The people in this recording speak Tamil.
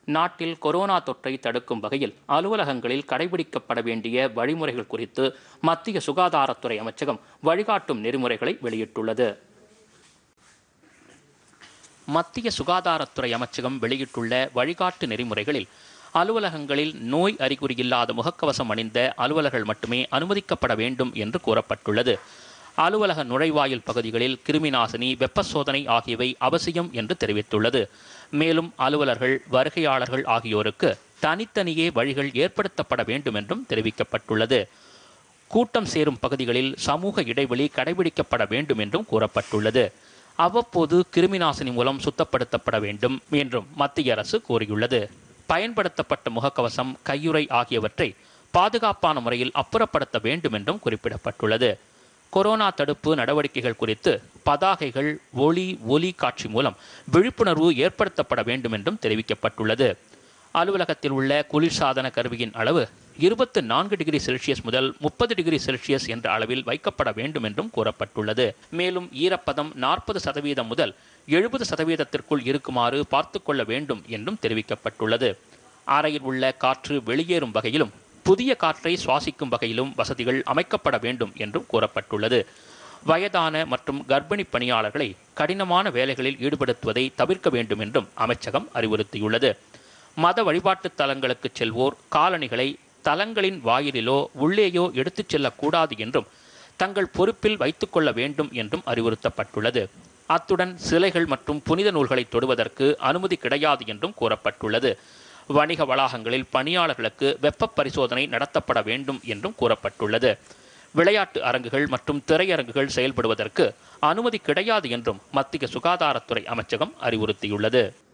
நாட்டில் கொரோனா தொற்றை தடுக்கும் வகையில் அலுவலகங்களில் கடைபிடிக்கப்பட வேண்டிய வழிமுறைகள் குறித்து மத்திய சுகாதாரத்துறை அமைச்சகம் வழிகாட்டும் நெறிமுறைகளை வெளியிட்டுள்ளது மத்திய சுகாதாரத்துறை அமைச்சகம் வெளியிட்டுள்ள வழிகாட்டு நெறிமுறைகளில் அலுவலகங்களில் நோய் அறிகுறி இல்லாத முகக்கவசம் அணிந்த அலுவலர்கள் மட்டுமே அனுமதிக்கப்பட வேண்டும் என்று கூறப்பட்டுள்ளது அலுவலக நுழைவாயில் பகுதிகளில் கிருமிநாசினி வெப்ப சோதனை ஆகியவை அவசியம் என்று தெரிவித்துள்ளது மேலும் அலுவலர்கள் வருகையாளர்கள் ஆகியோருக்கு தனித்தனியே வழிகள் ஏற்படுத்தப்பட வேண்டும் என்றும் தெரிவிக்கப்பட்டுள்ளது கூட்டம் சேரும் பகுதிகளில் சமூக இடைவெளி கடைபிடிக்கப்பட வேண்டும் என்றும் கூறப்பட்டுள்ளது அவ்வப்போது கிருமிநாசினி மூலம் சுத்தப்படுத்தப்பட வேண்டும் என்றும் மத்திய அரசு கூறியுள்ளது பயன்படுத்தப்பட்ட முகக்கவசம் கையுறை ஆகியவற்றை பாதுகாப்பான முறையில் அப்புறப்படுத்த வேண்டும் என்றும் குறிப்பிடப்பட்டுள்ளது கொரோனா தடுப்பு நடவடிக்கைகள் குறித்து பதாகைகள் ஒளி ஒலி காட்சி மூலம் விழிப்புணர்வு ஏற்படுத்தப்பட வேண்டும் என்றும் தெரிவிக்கப்பட்டுள்ளது அலுவலகத்தில் உள்ள குளிர்சாதன கருவியின் அளவு இருபத்து நான்கு டிகிரி செல்சியஸ் முதல் முப்பது டிகிரி செல்சியஸ் என்ற அளவில் வைக்கப்பட வேண்டும் என்றும் கூறப்பட்டுள்ளது மேலும் ஈரப்பதம் நாற்பது சதவீதம் முதல் எழுபது சதவீதத்திற்குள் இருக்குமாறு பார்த்து கொள்ள வேண்டும் என்றும் தெரிவிக்கப்பட்டுள்ளது அறையில் உள்ள காற்று வெளியேறும் வகையிலும் புதிய காற்றை சுவாசிக்கும் வகையிலும் வசதிகள் அமைக்கப்பட வேண்டும் என்றும் கூறப்பட்டுள்ளது வயதான மற்றும் கர்ப்பிணி பணியாளர்களை கடினமான வேலைகளில் ஈடுபடுத்துவதை தவிர்க்க வேண்டும் என்றும் அமைச்சகம் அறிவுறுத்தியுள்ளது மத வழிபாட்டுத் தலங்களுக்கு செல்வோர் காலணிகளை தலங்களின் வாயிலிலோ உள்ளேயோ எடுத்துச் செல்லக்கூடாது என்றும் தங்கள் பொறுப்பில் வைத்துக்கொள்ள வேண்டும் என்றும் அறிவுறுத்தப்பட்டுள்ளது அத்துடன் சிலைகள் மற்றும் புனித நூல்களை தொடுவதற்கு அனுமதி கிடையாது என்றும் கூறப்பட்டுள்ளது வணிக வளாகங்களில் பணியாளர்களுக்கு வெப்ப பரிசோதனை நடத்தப்பட வேண்டும் என்றும் கூறப்பட்டுள்ளது விளையாட்டு அரங்குகள் மற்றும் திரையரங்குகள் செயல்படுவதற்கு அனுமதி கிடையாது என்றும் மத்திய சுகாதாரத்துறை அமைச்சகம் அறிவுறுத்தியுள்ளது